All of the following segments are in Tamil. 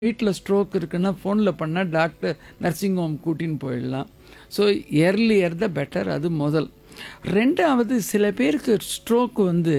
வீட்டில் ஸ்ட்ரோக் இருக்குன்னா ஃபோனில் பண்ணால் டாக்டர் நர்சிங் ஹோம் கூட்டின்னு போயிடலாம் ஸோ எர்லியர் த பெட்டர் அது முதல் ரெண்டாவது சில பேருக்கு ஸ்ட்ரோக் வந்து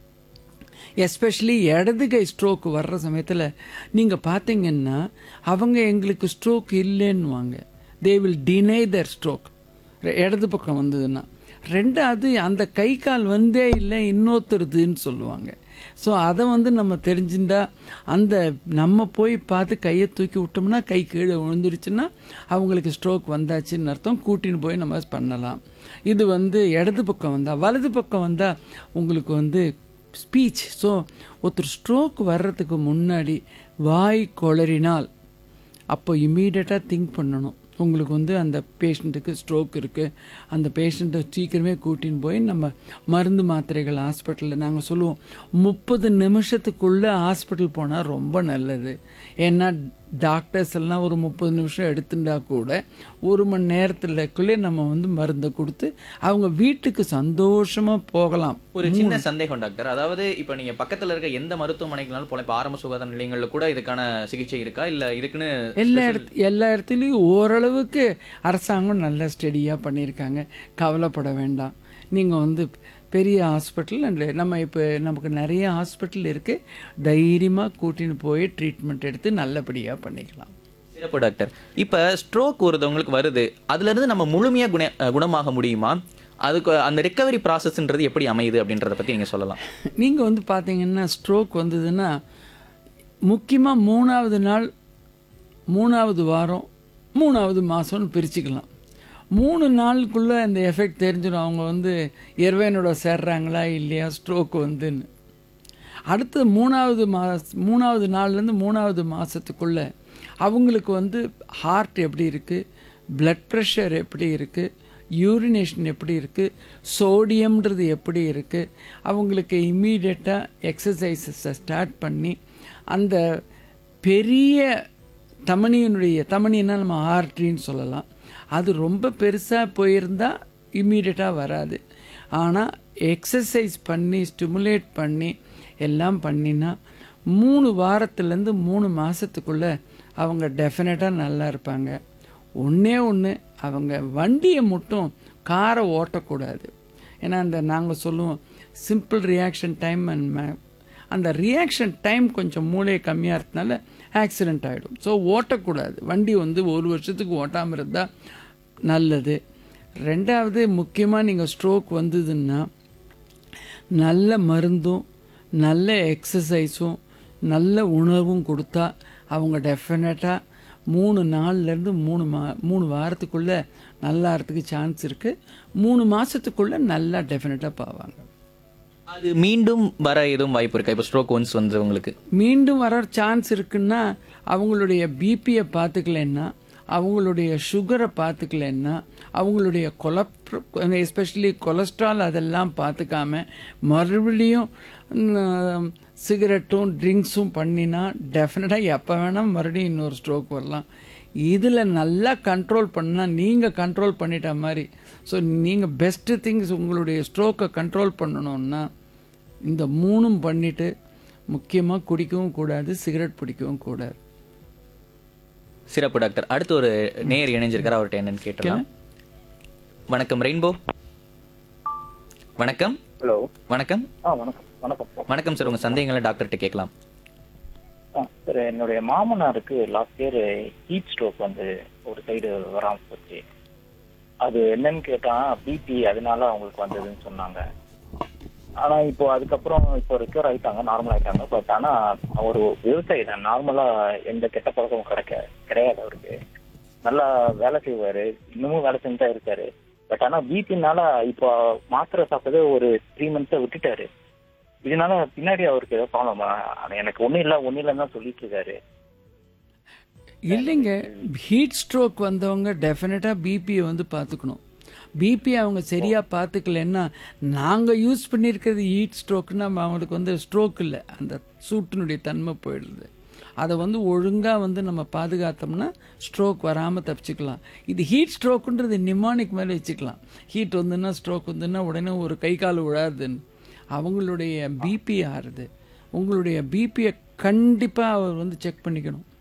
எஸ்பெஷலி இடது கை ஸ்ட்ரோக் வர்ற சமயத்தில் நீங்கள் பார்த்தீங்கன்னா அவங்க எங்களுக்கு ஸ்ட்ரோக் இல்லைன்னுவாங்க they will deny that stroke இடது பக்கம் வந்ததுன்னா ரெண்டாவது அந்த கை கால் வந்தே இல்லை இன்னொருத்தருதுன்னு சொல்லுவாங்க ஸோ அதை வந்து நம்ம தெரிஞ்சிருந்தா அந்த நம்ம போய் பார்த்து கையை தூக்கி விட்டோம்னா கை கீழே விழுந்துருச்சுன்னா அவங்களுக்கு ஸ்ட்ரோக் வந்தாச்சுன்னு அர்த்தம் கூட்டின்னு போய் நம்ம பண்ணலாம் இது வந்து இடது பக்கம் வந்தால் வலது பக்கம் வந்தால் உங்களுக்கு வந்து ஸ்பீச் ஸோ ஒருத்தர் ஸ்ட்ரோக் வர்றதுக்கு முன்னாடி வாய் கொளறினால் அப்போ இம்மீடியட்டாக திங்க் பண்ணணும் உங்களுக்கு வந்து அந்த பேஷண்ட்டுக்கு ஸ்ட்ரோக் இருக்குது அந்த பேஷண்ட்டை சீக்கிரமே கூட்டின்னு போய் நம்ம மருந்து மாத்திரைகள் ஹாஸ்பிட்டலில் நாங்கள் சொல்லுவோம் முப்பது நிமிஷத்துக்குள்ளே ஹாஸ்பிட்டல் போனால் ரொம்ப நல்லது ஏன்னா டாக்டர்ஸ் எல்லாம் ஒரு முப்பது நிமிஷம் எடுத்துட்டா கூட ஒரு மணி நேரத்துலக்குள்ளே நம்ம வந்து மருந்தை கொடுத்து அவங்க வீட்டுக்கு சந்தோஷமாக போகலாம் ஒரு சின்ன சந்தேகம் டாக்டர் அதாவது இப்ப நீங்க பக்கத்துல இருக்க எந்த மருத்துவமனைக்குனாலும் போல இப்ப ஆரம்ப சுகாதார நிலையங்கள்ல கூட இதுக்கான சிகிச்சை இருக்கா இல்ல இதுக்குன்னு எல்லா இடத்து எல்லா இடத்துலையும் ஓரளவுக்கு அரசாங்கம் நல்ல ஸ்டடியாக பண்ணியிருக்காங்க கவலைப்பட வேண்டாம் நீங்கள் வந்து பெரிய ஹாஸ்பிட்டல் அண்ட் நம்ம இப்போ நமக்கு நிறைய ஹாஸ்பிட்டல் இருக்குது தைரியமாக கூட்டின்னு போய் ட்ரீட்மெண்ட் எடுத்து நல்லபடியாக பண்ணிக்கலாம் சிறப்பு டாக்டர் இப்ப ஸ்ட்ரோக் ஒருத்தவங்களுக்கு வருது அதுல இருந்து நம்ம முழுமையா குண அஹ் குணமாக முடியுமா அதுக்கு அந்த ரெக்கவரி ப்ராசஸ்ன்றது எப்படி அமையுது அப்படின்றத பத்தி நீங்க சொல்லலாம் நீங்கள் வந்து பார்த்தீங்கன்னா ஸ்ட்ரோக் வந்ததுன்னா முக்கியமாக மூணாவது நாள் மூணாவது வாரம் மூணாவது மாதம்னு பிரிச்சுக்கலாம் மூணு நாளுக்குள்ளே அந்த எஃபெக்ட் தெரிஞ்சிடும் அவங்க வந்து எர்வேனோட சேர்றாங்களா இல்லையா ஸ்ட்ரோக் வந்துன்னு அடுத்து மூணாவது மாஸ் மூணாவது நாள்லேருந்து மூணாவது மாதத்துக்குள்ளே அவங்களுக்கு வந்து ஹார்ட் எப்படி இருக்குது பிளட் ப்ரெஷர் எப்படி இருக்குது யூரினேஷன் எப்படி இருக்குது சோடியம்ன்றது எப்படி இருக்குது அவங்களுக்கு இம்மீடியட்டாக எக்ஸசைசஸை ஸ்டார்ட் பண்ணி அந்த பெரிய தமனியினுடைய தமனின்னா நம்ம ஆர்ட்ரின்னு சொல்லலாம் அது ரொம்ப பெருசாக போயிருந்தா இம்மீடியட்டாக வராது ஆனால் எக்ஸசைஸ் பண்ணி ஸ்டிமுலேட் பண்ணி எல்லாம் பண்ணினா மூணு வாரத்துலேருந்து மூணு மாதத்துக்குள்ளே அவங்க டெஃபினட்டாக நல்லா இருப்பாங்க ஒன்றே ஒன்று அவங்க வண்டியை மட்டும் காரை ஓட்டக்கூடாது ஏன்னா அந்த நாங்கள் சொல்லுவோம் simple reaction time and may அந்த ரியாக்ஷன் டைம் கொஞ்சம் மூளை கம்மியாக இருக்கனால ஆக்சிடெண்ட் ஆகிடும் ஸோ ஓட்டக்கூடாது வண்டி வந்து ஒரு வருஷத்துக்கு ஓட்டாமல் இருந்தால் நல்லது ரெண்டாவது முக்கியமாக நீங்கள் ஸ்ட்ரோக் வந்ததுன்னா நல்ல மருந்தும் நல்ல எக்ஸசைஸும் நல்ல உணவும் கொடுத்தா அவங்க டெஃபினட்டாக மூணு நாள்லேருந்து மூணு மா மூணு வாரத்துக்குள்ளே நல்லாறதுக்கு சான்ஸ் இருக்குது மூணு மாதத்துக்குள்ளே நல்லா டெஃபினட்டாக போவாங்க அது மீண்டும் வர எதுவும் வாய்ப்பு இருக்கா இப்போ ஸ்ட்ரோக் ஒன்ஸ் வந்தவங்களுக்கு மீண்டும் வர சான்ஸ் இருக்குன்னா அவங்களுடைய பிபியை பார்த்துக்கலன்னா அவங்களுடைய சுகரை பார்த்துக்கலன்னா அவங்களுடைய கொலப்ட்ரோ எஸ்பெஷலி கொலஸ்ட்ரால் அதெல்லாம் பார்த்துக்காம மறுபடியும் ம், சிகரெட்டும் ட்ரிங்க்ஸும் பண்ணினா டெஃபினட்டாக எப்போ வேணால் மறுபடியும் இன்னொரு ஸ்ட்ரோக் வரலாம் இதில் நல்லா கண்ட்ரோல் பண்ணால் நீங்கள் கண்ட்ரோல் பண்ணிட்ட மாதிரி ஸோ நீங்கள் பெஸ்ட்டு திங்ஸ் உங்களுடைய ஸ்ட்ரோக்கை கண்ட்ரோல் பண்ணணும்னா இந்த மூணும் பண்ணிட்டு முக்கியமாக குடிக்கவும் கூடாது சிகரெட் பிடிக்கவும் கூடாது சிறப்பு டாக்டர் அடுத்து ஒரு நேர் இணைஞ்சிருக்காரு அவர்கிட்ட என்னன்னு கேட்டலாம் வணக்கம் ரெயின்போ வணக்கம் ஹலோ வணக்கம் ஆ வணக்கம் வணக்கம் வணக்கம் சார் உங்க சந்தேகங்களை டாக்டர்கிட்ட கேட்கலாம் ஆ சார் என்னுடைய மாமனாருக்கு லாஸ்ட் இயர் ஹீட் ஸ்ட்ரோக் வந்து ஒரு சைடு வராம போச்சு அது என்னன்னு கேட்டா பிபி அதனால அவங்களுக்கு வந்ததுன்னு சொன்னாங்க ஆனா இப்போ அதுக்கப்புறம் இப்போ ரெக்யூர் ஆயிட்டாங்க நார்மல் ஆயிட்டாங்க பட் ஆனா ஒரு விவசாயி தான் நார்மலா எந்த கெட்ட பழக்கமும் கிடைக்க கிடையாது அவருக்கு நல்லா வேலை செய்வாரு இன்னமும் வேலை செஞ்சா இருக்காரு பட் ஆனா பிபினால இப்போ மாத்திரை சாப்பிட்டது ஒரு த்ரீ மந்த்ஸா விட்டுட்டாரு இதனால பின்னாடி அவருக்கு ஏதோ ப்ராப்ளமா எனக்கு ஒண்ணும் இல்ல ஒண்ணும் இல்லைன்னு தான் சொல்லிட்டு இருக்காரு இல்லைங்க ஹீட் ஸ்ட்ரோக் வந்தவங்க டெஃபினட்டாக பிபியை வந்து பார்த்துக்கணும் பிபி அவங்க சரியாக பார்த்துக்கலன்னா நாங்கள் யூஸ் பண்ணியிருக்கிறது ஹீட் ஸ்ட்ரோக்குன்னா அவங்களுக்கு வந்து ஸ்ட்ரோக் இல்லை அந்த சூட்டினுடைய தன்மை போயிடுது அதை வந்து ஒழுங்காக வந்து நம்ம பாதுகாத்தோம்னா ஸ்ட்ரோக் வராமல் தப்பிச்சுக்கலாம் இது ஹீட் ஸ்ட்ரோக்குன்றது நிமானிக் மேலே வச்சுக்கலாம் ஹீட் வந்துன்னா ஸ்ட்ரோக் வந்துன்னா உடனே ஒரு கை கால் விழாதுன்னு அவங்களுடைய பிபி ஆறுது உங்களுடைய பிபியை கண்டிப்பாக அவர் வந்து செக் பண்ணிக்கணும்